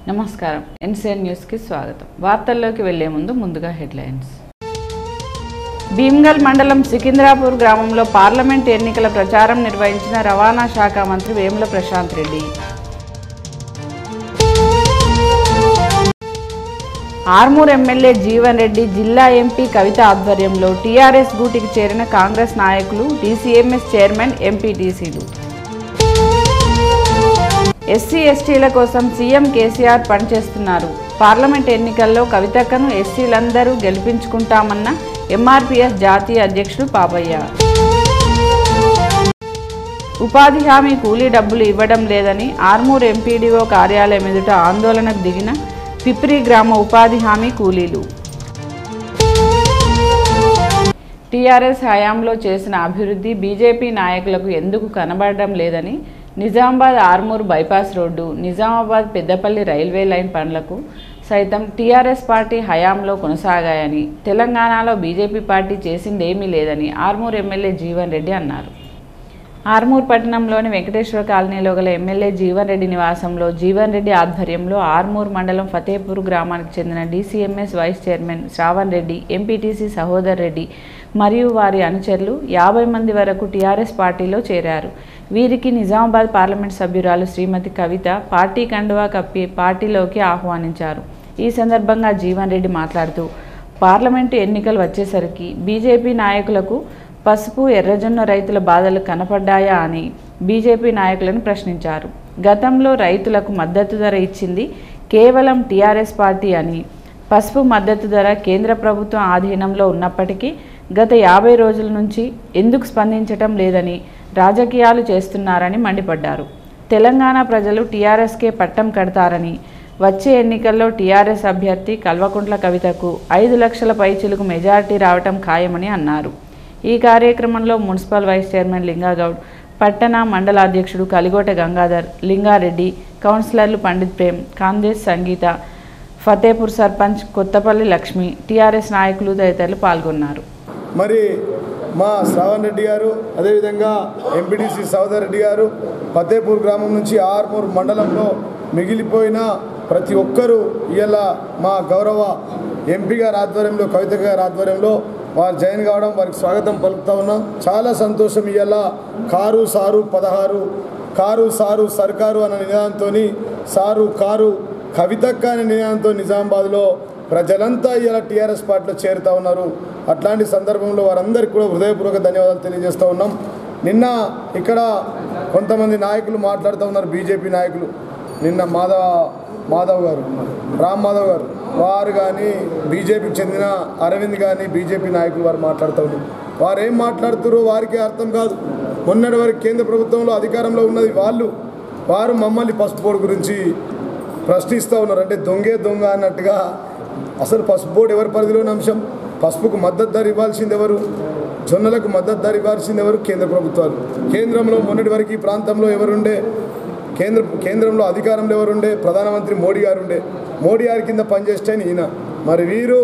నమస్కారం ఎన్సీఎన్ న్యూస్కి స్వాగతం వార్తల్లోకి వెళ్లే ముందు ముందుగా హెడ్లైన్స్ భీమ్గల్ మండలం సికింద్రాపూర్ గ్రామంలో పార్లమెంట్ ఎన్నికల ప్రచారం నిర్వహించిన రవాణా శాఖ మంత్రి వేముల ప్రశాంత్ రెడ్డి ఆర్మూర్ ఎమ్మెల్యే జీవన్ రెడ్డి జిల్లా ఎంపీ కవిత ఆధ్వర్యంలో టీఆర్ఎస్ గూటికి చేరిన కాంగ్రెస్ నాయకులు డీసీఎంఎస్ చైర్మన్ ఎంపీటీసీలు ఎస్సీ ఎస్టీల కోసం సీఎం కేసీఆర్ పనిచేస్తున్నారు పార్లమెంట్ ఎన్నికల్లో కవితక్కను ఎస్సీలందరూ గెలిపించుకుంటామన్న ఎంఆర్పీఎస్ జాతీయ అధ్యక్షుడు పాపయ్య ఉపాధి హామీ కూలీ డబ్బులు ఇవ్వడం లేదని ఆర్మూర్ ఎంపీడీఓ కార్యాలయం ఎదుట ఆందోళనకు దిగిన పిప్రి గ్రామ ఉపాధి హామీ కూలీలు టీఆర్ఎస్ హయాంలో చేసిన అభివృద్ధి బీజేపీ నాయకులకు ఎందుకు కనబడడం లేదని Nizamabad Armoor bypass road Nizamabad Peddapalli railway line పనులకు సైతం టీఆర్ఎస్ పార్టీ హయాంలో కొనసాగాయని తెలంగాణలో బీజేపీ పార్టీ చేసిందేమీ లేదని ఆర్మూర్ ఎమ్మెల్యే జీవన్ రెడ్డి అన్నారు ఆర్మూర్ పట్టణంలోని వెంకటేశ్వర కాలనీలో గల ఎమ్మెల్యే జీవన్ రెడ్డి నివాసంలో జీవన్ రెడ్డి ఆధ్వర్యంలో ఆర్మూర్ మండలం ఫతేపూర్ గ్రామానికి చెందిన DCMS vice chairman Shravan Reddy MPTC Sahodar Reddy మరియు వారి అనుచరులు యాభై మంది వరకు టీఆర్ఎస్ పార్టీలో చేరారు వీరికి నిజామాబాద్ పార్లమెంట్ సభ్యురాలు శ్రీమతి కవిత పార్టీ కండువా కప్పి పార్టీలోకి ఆహ్వానించారు ఈ సందర్భంగా జీవన్ రెడ్డి మాట్లాడుతూ పార్లమెంటు ఎన్నికలు వచ్చేసరికి బీజేపీ నాయకులకు పసుపు ఎర్రజొన్న రైతుల బాధలు కనపడ్డాయా అని బీజేపీ నాయకులను ప్రశ్నించారు గతంలో రైతులకు మద్దతు ధర ఇచ్చింది కేవలం టీఆర్ఎస్ పార్టీ అని పసుపు మద్దతు ధర కేంద్ర ప్రభుత్వం ఆధీనంలో ఉన్నప్పటికీ గత యాభై రోజుల నుంచి ఎందుకు స్పందించటం లేదని రాజకీయాలు చేస్తున్నారని మండిపడ్డారు తెలంగాణ ప్రజలు టీఆర్ఎస్కే పట్టం కడతారని వచ్చే ఎన్నికల్లో టీఆర్ఎస్ అభ్యర్థి కల్వకుంట్ల కవితకు ఐదు లక్షల పైచిలకు మెజారిటీ రావటం ఖాయమని అన్నారు ఈ కార్యక్రమంలో మున్సిపల్ వైస్ చైర్మన్ లింగాగౌడ్ పట్టణ మండల అధ్యక్షుడు కలిగోట గంగాధర్ లింగారెడ్డి కౌన్సిలర్లు పండిత్ ప్రేమ్ కాందేశ్ సంగీత ఫతేపూర్ సర్పంచ్ కొత్తపల్లి లక్ష్మి టీఆర్ఎస్ నాయకులు తదితరులు పాల్గొన్నారు మరి మా శ్రావణ్ రెడ్డి గారు అదేవిధంగా ఎంపీడీసీ సౌదర్ రెడ్డి గారు ఫతేపూర్ గ్రామం నుంచి ఆర్మూర్ మండలంలో మిగిలిపోయిన ప్రతి ఒక్కరూ ఇలా మా గౌరవ ఎంపీ గారి ఆధ్వర్యంలో కవిత గారి ఆధ్వర్యంలో వారు జాయిన్ కావడం వారికి స్వాగతం పలుకుతా ఉన్నాం చాలా సంతోషం ఇవాళ కారు సారు పదహారు కారు సారు సర్కారు అన్న నినాదంతో సారు కారు కవితక్క అనే నినాదంతో నిజామాబాద్లో ప్రజలంతా ఇలా టీఆర్ఎస్ పార్టీలో చేరుతా ఉన్నారు అట్లాంటి సందర్భంలో వారందరికీ కూడా హృదయపూర్వక ధన్యవాదాలు తెలియజేస్తూ ఉన్నాం నిన్న ఇక్కడ కొంతమంది నాయకులు మాట్లాడుతూ ఉన్నారు బీజేపీ నాయకులు నిన్న మాధవ మాధవ్ గారు రామ్ మాధవ్ గారు వారు కానీ బీజేపీకి చెందిన అరవింద్ కానీ బీజేపీ నాయకులు వారు మాట్లాడుతూ ఉన్నారు వారు ఏం మాట్లాడుతారో వారికి అర్థం కాదు మొన్నటి వరకు కేంద్ర ప్రభుత్వంలో అధికారంలో ఉన్నది వాళ్ళు వారు మమ్మల్ని పసుపు బోర్డు గురించి ప్రశ్నిస్తూ ఉన్నారు అంటే దొంగే దొంగ అన్నట్టుగా అసలు పసుపు బోర్డు ఎవరి పరిధిలోని అంశం పసుపుకు మద్దతు ధర ఇవ్వాల్సింది ఎవరు జొన్నలకు మద్దతు ధర ఇవ్వాల్సింది ఎవరు కేంద్ర ప్రభుత్వాలు కేంద్రంలో మొన్నటి వరకు ఈ ప్రాంతంలో ఎవరుండే కేంద్ర కేంద్రంలో అధికారంలో ఎవరుండే ప్రధానమంత్రి మోడీ గారు ఉండే మోడీ గారి కింద పనిచేస్తే ఈయన మరి వీరు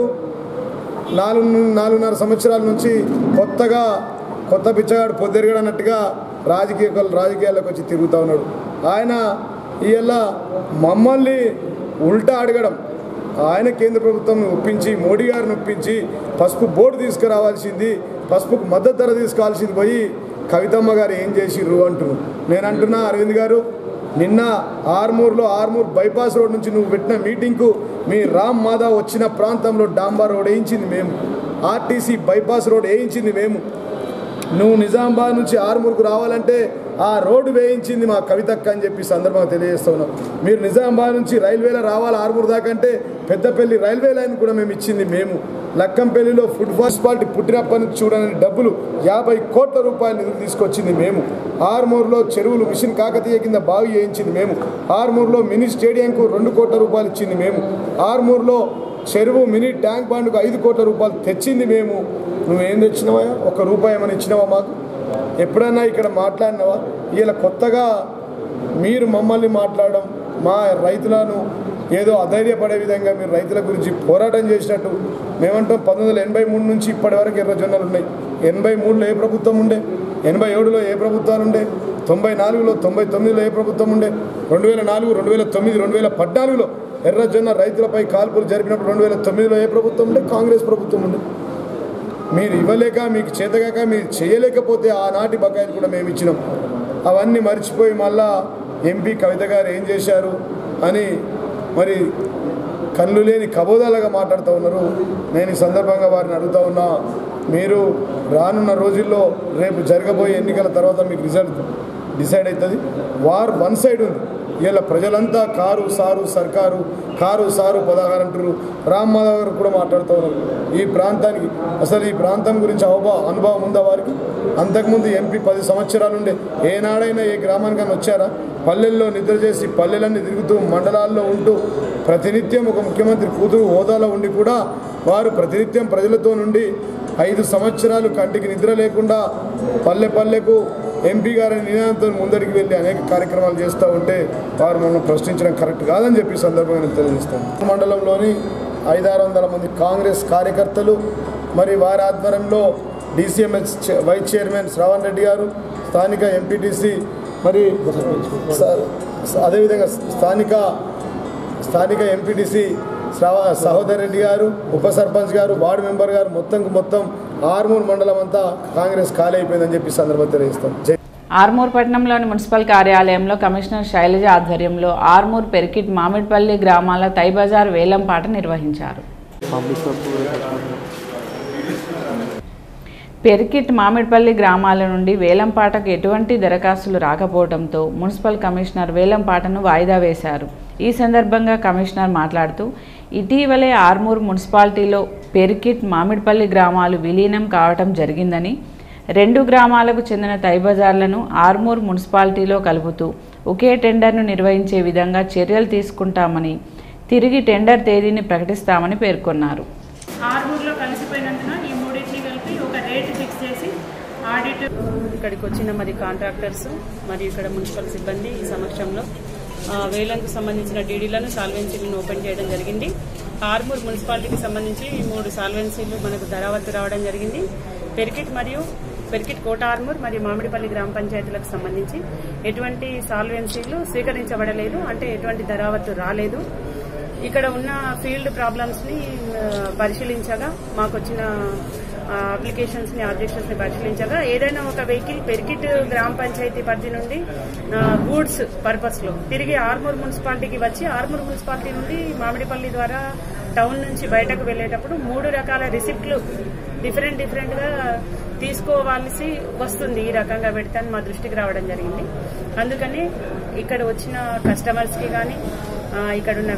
నాలుగు నాలుగున్నర సంవత్సరాల నుంచి కొత్తగా కొత్త బిచ్చగాడు పొద్దురుగాడు అన్నట్టుగా రాజకీయ రాజకీయాల్లోకి వచ్చి తిరుగుతూ ఉన్నాడు ఆయన ఇవాళ మమ్మల్ని ఉల్టా అడగడం ఆయన కేంద్ర ప్రభుత్వం ఒప్పించి మోడీ గారిని ఒప్పించి పసుపు బోర్డు తీసుకురావాల్సింది పసుపుకు మద్దతు ధర తీసుకోవాల్సింది పోయి కవితమ్మ గారు ఏం చేసిర్రు అంటున్నారు నేను అంటున్నా అరవింద్ గారు నిన్న ఆర్మూర్లో ఆర్మూర్ బైపాస్ రోడ్ నుంచి నువ్వు పెట్టిన మీటింగ్కు మీ రామ్ మాధవ్ వచ్చిన ప్రాంతంలో డాంబా రోడ్ వేయించింది మేము ఆర్టీసీ బైపాస్ రోడ్ వేయించింది మేము నువ్వు నిజామాబాద్ నుంచి ఆర్మూర్కు రావాలంటే ఆ రోడ్డు వేయించింది మా కవితక్క అని చెప్పి సందర్భంగా తెలియజేస్తా ఉన్నాం మీరు నిజామాబాద్ నుంచి రైల్వేలో రావాలి ఆర్మూర్ దాకా అంటే పెద్దపల్లి రైల్వే లైన్ కూడా మేము ఇచ్చింది మేము లక్కంపల్లిలో ఫుడ్ మున్సిపాలిటీ పుట్టినప్పటి నుంచి చూడని డబ్బులు యాభై కోట్ల రూపాయల నిధులు తీసుకొచ్చింది మేము ఆర్మూర్లో చెరువులు మిషన్ కాకతీయ కింద బావి చేయించింది మేము ఆర్మూర్లో మినీ స్టేడియంకు రెండు కోట్ల రూపాయలు ఇచ్చింది మేము ఆర్మూర్లో చెరువు మినీ ట్యాంక్ బండ్కు ఐదు కోట్ల రూపాయలు తెచ్చింది మేము నువ్వేం తెచ్చినావా ఒక రూపాయి ఏమైనా ఇచ్చినావా మాకు ఎప్పుడైనా ఇక్కడ మాట్లాడినావా ఇలా కొత్తగా మీరు మమ్మల్ని మాట్లాడడం మా రైతులను ఏదో అధైర్యపడే విధంగా మీరు రైతుల గురించి పోరాటం చేసినట్టు మేమంటాం పంతొమ్మిది వందల ఎనభై మూడు నుంచి ఇప్పటి వరకు ఎర్ర జొన్నలు ఉన్నాయి ఎనభై మూడులో ఏ ప్రభుత్వం ఉండే ఎనభై ఏడులో ఏ ప్రభుత్వాలు ఉండే తొంభై నాలుగులో తొంభై తొమ్మిదిలో ఏ ప్రభుత్వం ఉండే రెండు వేల నాలుగు రెండు వేల తొమ్మిది రెండు వేల పద్నాలుగులో ఎర్రజొన్న రైతులపై కాల్పులు జరిపినప్పుడు రెండు వేల తొమ్మిదిలో ఏ ప్రభుత్వం ఉండే కాంగ్రెస్ ప్రభుత్వం ఉండే మీరు ఇవ్వలేక మీకు చేతగాక మీరు చేయలేకపోతే ఆనాటి బకాయిలు కూడా మేము ఇచ్చినాం అవన్నీ మర్చిపోయి మళ్ళా ఎంపీ కవిత గారు ఏం చేశారు అని మరి కళ్ళు లేని కబోదాలుగా మాట్లాడుతూ ఉన్నారు నేను ఈ సందర్భంగా వారిని అడుగుతా ఉన్నా మీరు రానున్న రోజుల్లో రేపు జరగబోయే ఎన్నికల తర్వాత మీకు రిజల్ట్ డిసైడ్ అవుతుంది వార్ వన్ సైడ్ ఉంది ఇలా ప్రజలంతా కారు సారు సర్కారు కారు సారు పదహారు అంటారు రామ్ మాధవ్ గారు కూడా మాట్లాడుతూ ఉన్నారు ఈ ప్రాంతానికి అసలు ఈ ప్రాంతం గురించి అవబా అనుభవం ఉందా వారికి అంతకుముందు ఎంపీ పది సంవత్సరాలు ఉండే ఏనాడైనా ఏ గ్రామానికైనా వచ్చారా పల్లెల్లో నిద్ర చేసి పల్లెలన్నీ తిరుగుతూ మండలాల్లో ఉంటూ ప్రతినిత్యం ఒక ముఖ్యమంత్రి కూతురు హోదాలో ఉండి కూడా వారు ప్రతినిత్యం ప్రజలతో నుండి ఐదు సంవత్సరాలు కంటికి నిద్ర లేకుండా పల్లె పల్లెకు ఎంపీ గారి నినాదంతో ముందడికి వెళ్ళి అనేక కార్యక్రమాలు చేస్తూ ఉంటే వారు మనం ప్రశ్నించడం కరెక్ట్ కాదని చెప్పి ఈ సందర్భంగా నేను తెలియజేస్తాను మండలంలోని ఐదారు వందల మంది కాంగ్రెస్ కార్యకర్తలు మరి వారి ఆధ్వర్యంలో డీసీఎంఎస్ చే- వైస్ చైర్మన్ శ్రవణ్ రెడ్డి గారు స్థానిక ఎంపీటీసీ మరి స- స- అదేవిధంగా స్థానిక స్థానిక ఎంపీటీసీ శ్రవ సహోదర్ రెడ్డి గారు ఉప సర్పంచ్ గారు వార్డు మెంబర్ గారు మొత్తం మొత్తం ఆర్మూర్ మండలం అంతా కాంగ్రెస్ ఖాళీ అయిపోయిందని చెప్పి ఈ సందర్భంగా తెలియజేస్తాం జై ఆర్మూర్ పట్టణంలోని మున్సిపల్ కార్యాలయంలో కమిషనర్ శైలజ ఆధ్వర్యంలో ఆర్మూర్ పెరికిట్ మామిడిపల్లి గ్రామాల తైబజార్ వేలంపాట నిర్వహించారు పెరికిట్ మామిడిపల్లి గ్రామాల నుండి వేలంపాటకు ఎటువంటి దరఖాస్తులు రాకపోవడంతో మున్సిపల్ కమిషనర్ వేలంపాటను వాయిదా వేశారు ఈ సందర్భంగా కమిషనర్ మాట్లాడుతూ ఇటీవలే ఆర్మూర్ మున్సిపాలిటీలో పెరికిట్ మామిడిపల్లి గ్రామాలు విలీనం కావటం జరిగిందని రెండు గ్రామాలకు చెందిన తైబజార్లను ఆర్మూర్ మున్సిపాలిటీలో కలుపుతూ ఒకే టెండర్ను నిర్వహించే విధంగా చర్యలు తీసుకుంటామని తిరిగి టెండర్ తేదీని ప్రకటిస్తామని పేర్కొన్నారు ఆరుగురులో కలిసిపోయినందున ఈ మూడింటిని కలిపి ఒక రేటు ఫిక్స్ చేసి ఆడిట్ ఇక్కడికి వచ్చిన మరి కాంట్రాక్టర్స్ మరియు ఇక్కడ మున్సిపల్ సిబ్బంది ఈ సమక్షంలో ఆ, వేలంకు సంబంధించిన డీడీలను సాల్వెన్సీలను ఓపెన్ చేయడం జరిగింది ఆర్మూర్ మున్సిపాలిటీకి సంబంధించి ఈ మూడు సాల్వెన్సీలు మనకు ధరావత్తు రావడం జరిగింది పెరికిట్ మరియు పెరికిట్ కోట ఆర్మూర్ మరియు మామిడిపల్లి గ్రామ పంచాయతీలకు సంబంధించి ఎటువంటి సాల్వెన్సీలు స్వీకరించబడలేదు అంటే ఎటువంటి ధరావత్తు రాలేదు ఇక్కడ ఉన్న ఫీల్డ్ ప్రాబ్లమ్స్ ని ఆ, పరిశీలించగా మాకు వచ్చిన అప్లికేషన్స్ ని ఆబ్జెక్షన్స్ ని పరిశీలించగా ఏదైనా ఒక వెహికల్ పెరికిట్ గ్రామ పంచాయతీ పరిధి నుండి గూడ్స్ పర్పస్ లో తిరిగి ఆర్మూర్ మున్సిపాలిటీకి వచ్చి ఆర్మూర్ మున్సిపాలిటీ నుండి మామిడిపల్లి ద్వారా టౌన్ నుంచి బయటకు వెళ్లేటప్పుడు మూడు రకాల రిసిప్ట్లు డిఫరెంట్ డిఫరెంట్ గా తీసుకోవాల్సి వస్తుంది ఈ రకంగా పెడితే అని మా దృష్టికి రావడం జరిగింది అందుకని ఇక్కడ వచ్చిన కస్టమర్స్ కి కానీ ఇక్కడ ఉన్న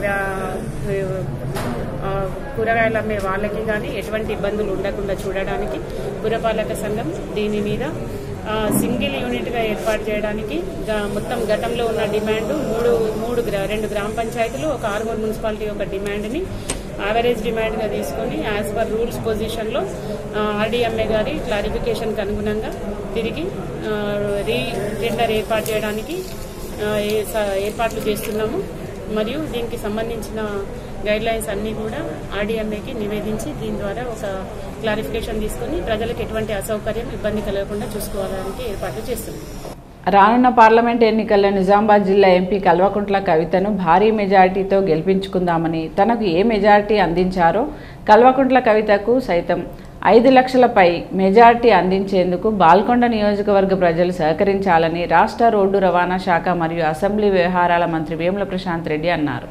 వ్యా- ఆ, కూరగాయలు అమ్మే వాళ్ళకి కానీ ఎటువంటి ఇబ్బందులు ఉండకుండా చూడడానికి పురపాలక సంఘం దీని మీద ఆ, సింగిల్ యూనిట్ గా ఏర్పాటు చేయడానికి గా- మొత్తం గతంలో ఉన్న డిమాండ్ మూడు మూడు గ్రా- రెండు గ్రామ పంచాయతీలు ఒక ఆర్మూర్ మున్సిపాలిటీ యొక్క డిమాండ్ ని యావరేజ్ డిమాండ్ గా తీసుకొని యాజ్ పర్ రూల్స్ పొజిషన్ లో ఆర్డీఎంఏ గారి క్లారిఫికేషన్ కు అనుగుణంగా తిరిగి ఆ, రీ టెండర్ ఏర్పాటు చేయడానికి ఆ, ఏ- స- ఏర్పాట్లు చేస్తున్నాము మరియు దీనికి సంబంధించిన గైడ్ లైన్స్ అన్ని కూడా ఆర్డీఎంఏకి నివేదించి దీని ద్వారా ఒక క్లారిఫికేషన్ తీసుకొని ప్రజలకు ఎటువంటి అసౌకర్యం ఇబ్బంది కలగకుండా చూసుకోవడానికి ఏర్పాట్లు చేస్తున్నాం రానున్న పార్లమెంట్ ఎన్నికల్లో నిజామాబాద్ జిల్లా ఎంపీ కల్వకుంట్ల కవితను భారీ మెజార్టీతో గెలిపించుకుందామని తనకు ఏ మెజార్టీ అందించారో కల్వకుంట్ల కవితకు సైతం ఐదు లక్షలపై మెజార్టీ అందించేందుకు బాల్కొండ నియోజకవర్గ ప్రజలు సహకరించాలని రాష్ట్ర రోడ్డు రవాణా శాఖ మరియు అసెంబ్లీ వ్యవహారాల మంత్రి వేముల ప్రశాంత్ రెడ్డి అన్నారు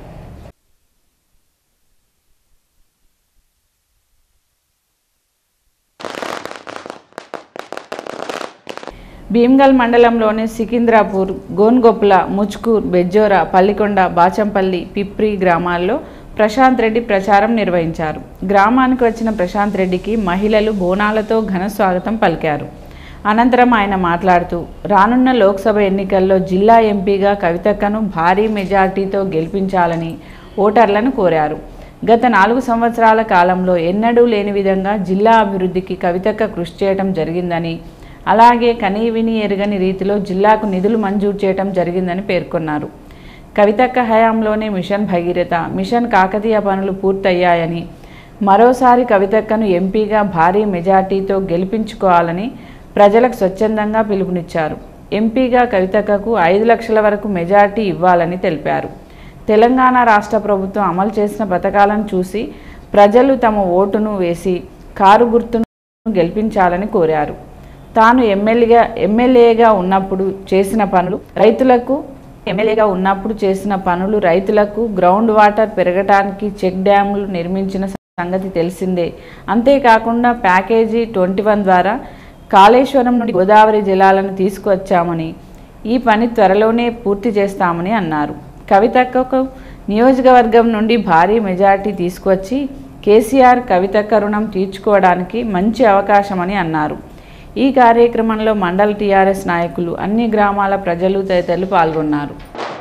భీమ్గల్ మండలంలోని సికింద్రాపూర్ గోన్గొప్ల ముచ్కూర్ బెజ్జోర పల్లికొండ బాచంపల్లి పిప్రి గ్రామాల్లో ప్రశాంత్ రెడ్డి ప్రచారం నిర్వహించారు గ్రామానికి వచ్చిన ప్రశాంత్ రెడ్డికి మహిళలు బోనాలతో ఘన స్వాగతం పలికారు అనంతరం ఆయన మాట్లాడుతూ రానున్న లోక్సభ ఎన్నికల్లో జిల్లా ఎంపీగా కవితక్కను భారీ మెజార్టీతో గెలిపించాలని ఓటర్లను కోరారు గత నాలుగు సంవత్సరాల కాలంలో ఎన్నడూ లేని విధంగా జిల్లా అభివృద్ధికి కవితక్క కృషి చేయడం జరిగిందని అలాగే కనీ విని ఎరగని రీతిలో జిల్లాకు నిధులు మంజూరు చేయడం జరిగిందని పేర్కొన్నారు కవితక్క హయాంలోనే మిషన్ భగీరథ మిషన్ కాకతీయ పనులు పూర్తయ్యాయని మరోసారి కవితక్కను ఎంపీగా భారీ మెజార్టీతో గెలిపించుకోవాలని ప్రజలకు స్వచ్ఛందంగా పిలుపునిచ్చారు ఎంపీగా కవితక్కకు ఐదు లక్షల వరకు మెజార్టీ ఇవ్వాలని తెలిపారు తెలంగాణ రాష్ట్ర ప్రభుత్వం అమలు చేసిన పథకాలను చూసి ప్రజలు తమ ఓటును వేసి కారు గుర్తును గెలిపించాలని కోరారు తాను ఎమ్మెల్యేగా ఎమ్మెల్యేగా ఉన్నప్పుడు చేసిన పనులు రైతులకు ఎమ్మెల్యేగా ఉన్నప్పుడు చేసిన పనులు రైతులకు గ్రౌండ్ వాటర్ పెరగటానికి చెక్ డ్యాములు నిర్మించిన సంగతి తెలిసిందే అంతేకాకుండా ప్యాకేజీ ట్వంటీ వన్ ద్వారా కాళేశ్వరం నుండి గోదావరి జలాలను తీసుకువచ్చామని ఈ పని త్వరలోనే పూర్తి చేస్తామని అన్నారు కవితక్కకు నియోజకవర్గం నుండి భారీ మెజార్టీ తీసుకువచ్చి కేసీఆర్ కవితక్క రుణం తీర్చుకోవడానికి మంచి అవకాశమని అన్నారు ఈ కార్యక్రమంలో మండల టీఆర్ఎస్ నాయకులు అన్ని గ్రామాల ప్రజలు తదితరులు పాల్గొన్నారు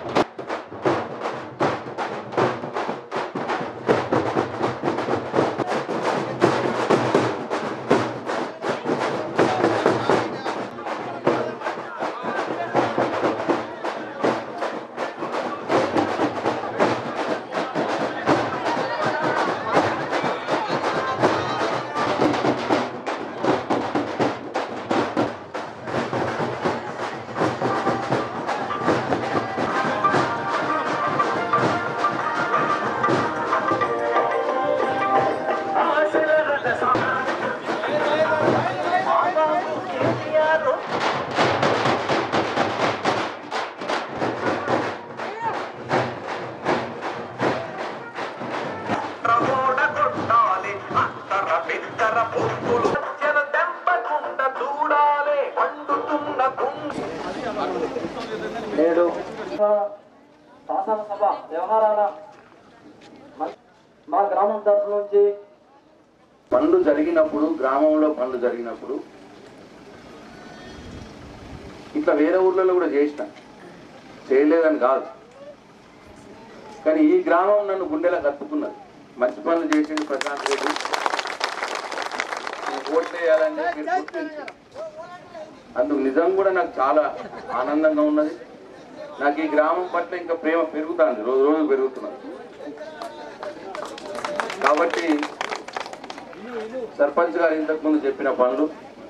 ప్రమోడ కొట్టాలి అత్తర బిత్తర పువ్వులు జన దెబ్బకుండా చూడాలి పండుతున్న గుండె నేడు శాసనసభ వ్యవహారాల మం- మా గ్రామం తరఫు నుంచి పనులు జరిగినప్పుడు గ్రామంలో పనులు జరిగినప్పుడు ఇట్లా వేరే ఊర్లలో కూడా చేసిన చేయలేదని కాదు కానీ ఈ గ్రామం నన్ను గుండెలా కట్టుకున్నది మంచి పనులు చేసింది ప్రశాంత్ రెడ్డి ఈ ఓట్లు వేయాలని చెప్పి మీరు గుర్తించారు. అందుకు నిజం కూడా నాకు చాలా ఆనందంగా ఉన్నది నాకు ఈ గ్రామం పట్ల ఇంకా ప్రేమ పెరుగుతుంది రోజు రోజు పెరుగుతున్నది కాబట్టి సర్పంచ్ గారు ఇంతకు ముందు చెప్పిన పనులు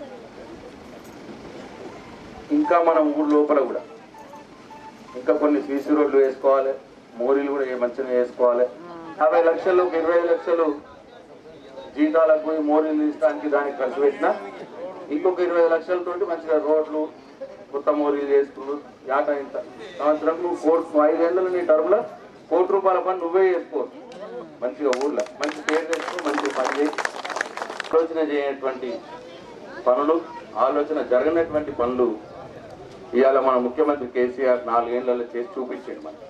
ఇంకా మన ఊరు లోపల కూడా ఇంకా కొన్ని సీసీ రోడ్లు వేసుకోవాలి మోరీలు కూడా ఏ మంచిగా వేసుకోవాలి యాభై లక్షలు ఒక ఇరవై లక్షలు జీతాలకు పోయి మోరీలు తీసుకోవడానికి దానికి ఖర్చు పెట్టినా ఇంకొక ఇరవై లక్షలతోటి మంచిగా రోడ్లు కొత్త మోరీలు చేసుకున్నారు యాట ఇంత సంవత్సరం నువ్వు కోటి ఐదేళ్ళు నీ టర్మ్లో కోటి రూపాయల పని నువ్వే చేసుకోవచ్చు మంచిగా ఊర్లో మంచి పేరు తెచ్చుకో మంచి పని చేయి ఆలోచన చేయనటువంటి పనులు ఆలోచన జరగనటువంటి పనులు ఇవాళ మన ముఖ్యమంత్రి కేసీఆర్ నాలుగేళ్లలో చేసి చూపించాడు మనకి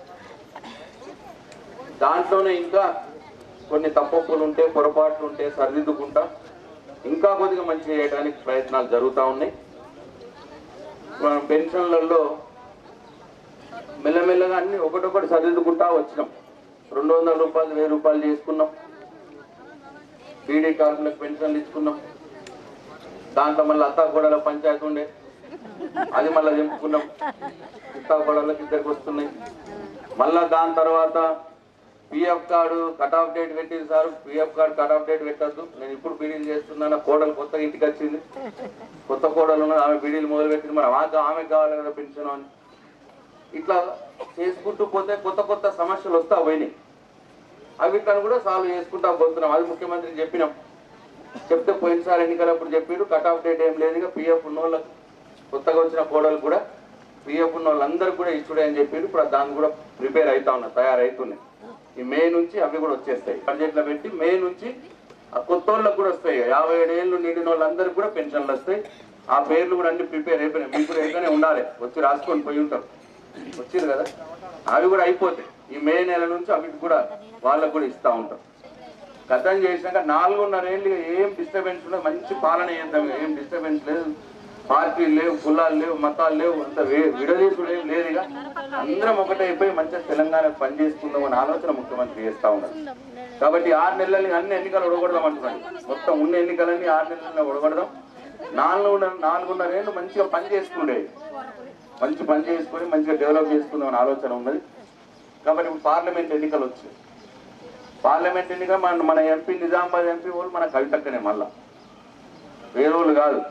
దాంట్లోనే ఇంకా కొన్ని తప్పప్పులు ఉంటే పొరపాట్లు ఉంటే సరిదిద్దుకుంటా ఇంకా కొద్దిగా మంచి చేయడానికి ప్రయత్నాలు జరుగుతూ ఉన్నాయి మనం పెన్షన్లలో మెల్లమెల్లగా అన్ని ఒకటొకటి సరిదిద్దుకుంటా వచ్చినాం రెండు వందల రూపాయలు వెయ్యి రూపాయలు చేసుకున్నాం బీడీ కార్మికులకు పెన్షన్లు ఇచ్చుకున్నాం దాంట్లో మళ్ళీ అత్తా గోడల పంచాయతీ ఉండే అది మళ్ళీ దింపుకున్నాం అత్తా గోడలకు ఇద్దరికి వస్తున్నాయి మళ్ళా దాని తర్వాత PF card cut off date పెట్టింది sir PF card cut off date పెట్టద్దు నేను ఇప్పుడు బీడీలు చేస్తున్నాను కోడలు కొత్తగా ఇంటికి వచ్చింది కొత్త కోడలు ఉన్నది, ఆమె బీడీలు మొదలు పెట్టింది మరి ఆమె ఆమెకు కావాలి కదా పెన్షన్ అని ఇట్లా చేసుకుంటూ పోతే కొత్త కొత్త సమస్యలు వస్తా పోయినాయి అవి కూడా సాల్వ్ చేసుకుంటా పోతున్నాం అది ముఖ్యమంత్రికి చెప్పినాం చెప్తే పోయినసారి ఎన్నికలప్పుడు చెప్పారు కట్ ఆఫ్ డేట్ ఏం లేదు ఇక పిఎఫ్ ఉన్న వాళ్ళకి కొత్తగా వచ్చిన కోడలు కూడా పిఎఫ్ ఉన్న వాళ్ళందరూ కూడా ఇచ్చుడే అని చెప్పారు ఇప్పుడు దాన్ని కూడా ప్రిపేర్ అవుతా ఉన్నా తయారవుతున్నాయి ఈ మే నుంచి అవి కూడా వచ్చేస్తాయి బడ్జెట్లో పెట్టి మే నుంచి ఆ కొత్త వాళ్ళకి కూడా వస్తాయి యాభై ఏడు ఏళ్ళు నిండిన వాళ్ళందరికీ కూడా పెన్షన్లు వస్తాయి ఆ పేర్లు కూడా అన్ని ప్రిపేర్ అయిపోయినాయి మీకు కూడా ఏదైనా ఉండాలి వచ్చి రాసుకొని పోయి ఉంటారు వచ్చింది కదా అవి కూడా అయిపోతాయి ఈ మే నెల నుంచి అవి కూడా వాళ్ళకు కూడా ఇస్తా ఉంటాం గతం చేసినాక నాలుగున్నర ఏళ్ళు ఏం డిస్టర్బెన్స్ ఉండదు మంచి పాలన చేద్దాం ఇక. ఏం డిస్టర్బెన్స్ లేదు పార్టీలు లేవు కులాలు లేవు మతాలు లేవు అంత వే- విడదీసుడు ఏం లేదు ఇక అందరం ఒకటే అయిపోయి మంచిగా తెలంగాణ పని చేసుకుందాం అనే ఆలోచన ముఖ్యమంత్రి చేస్తా ఉన్నారు కాబట్టి ఆరు నెలలని అన్ని ఎన్నికలు ఒడగొడదాం అంటున్నాడు మొత్తం ఉన్న ఎన్నికలన్నీ ఆరు నెలల్లో ఒడగొడదాం నాలుగున్నర నాలుగున్నర ఏళ్ళు మంచిగా పని చేసుకుండేది మంచి పని చేసుకొని మంచిగా డెవలప్ చేసుకుందాం అనే ఆలోచన ఉన్నది కాబట్టి ఇప్పుడు పార్లమెంట్ ఎన్నికలు వచ్చాయి పార్లమెంట్ ఎన్నిక మన మన ఎంపీ నిజామాబాద్ ఎంపీ వాళ్ళు మన కవితక్కనే మళ్ళా వేరే వాళ్ళు కాదు